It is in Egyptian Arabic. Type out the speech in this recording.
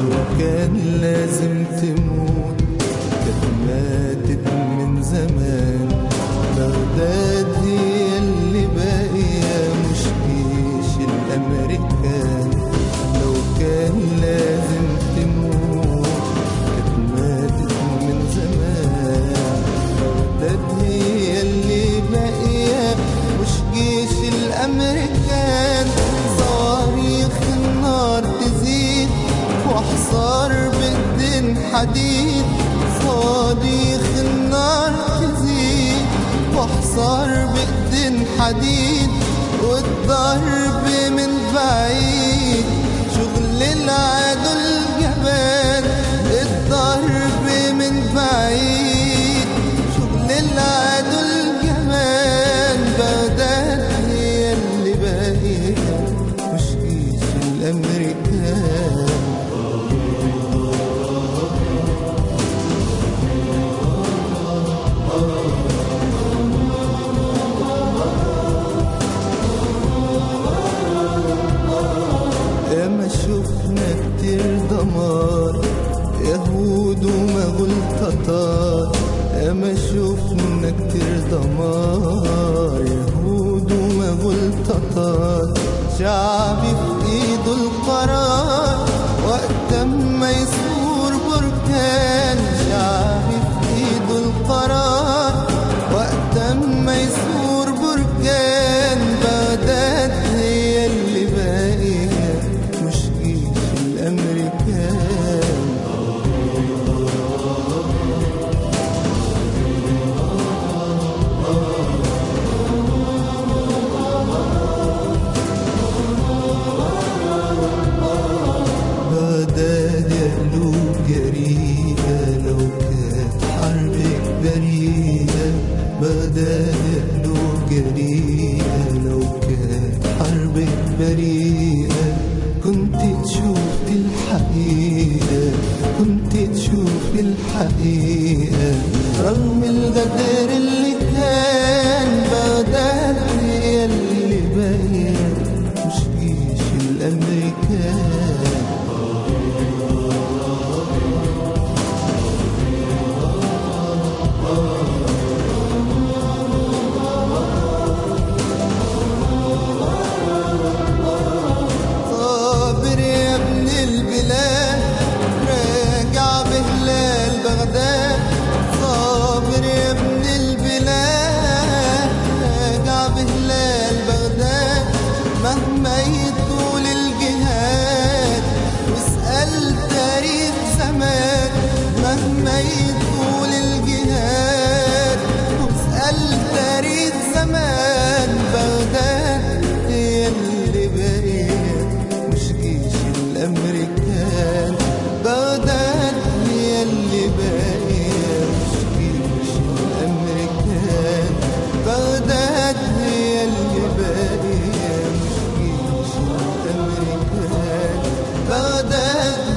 كان لازم تموت كانت ماتت من زمان بغداد هي اللي باقية مش جيش الأمريكان لو كان لازم تموت كانت ماتت من زمان بغداد هي اللي باقية مش جيش الأمريكان صواريخ النار تزيد وحصار بالدين حديد صواريخ النار تزيد وحصار بإيدين حديد والضرب من بعيد شغل العدو الجبان الضرب من بعيد شغل العدو الجبان بغداد هي اللي باقية مش جيش الأمريكان ياما شفنا كتير دمار يهود ومغول تتار ياما شفنا كتير دمار يهود ومغول تتار شعبي في ايده القرار وقت ما يثور بركان شعبي في ايده القرار وقت ما يثور بركان بغداد هي اللي باقية مش جيش الأمريكان بغداد يا قلوب جريئة لو كانت حربك بريئة بغداد يا قلوب جريئة لو كانت حربك بريئة كنت تشوف الحقيقة كنت تشوف الحقيقة رغم الغدر اللي كان بغداد هي اللي باقية مش جيش الأمريكان صابر يا ابن البلاد راجع بهلال بغداد صابر يا ابن البلاد راجع بهلال بغداد مهما يطول الجهاد واسأل تاريخ زمان مهما يطول الجهاد واسأل تاريخ زمان بغداد هي اللي باقية مش جيش الأمريكان بغداد هي اللي باقية مش جيش الأمريكان بغداد هي اللي باقية مش جيش الأمريكان بغداد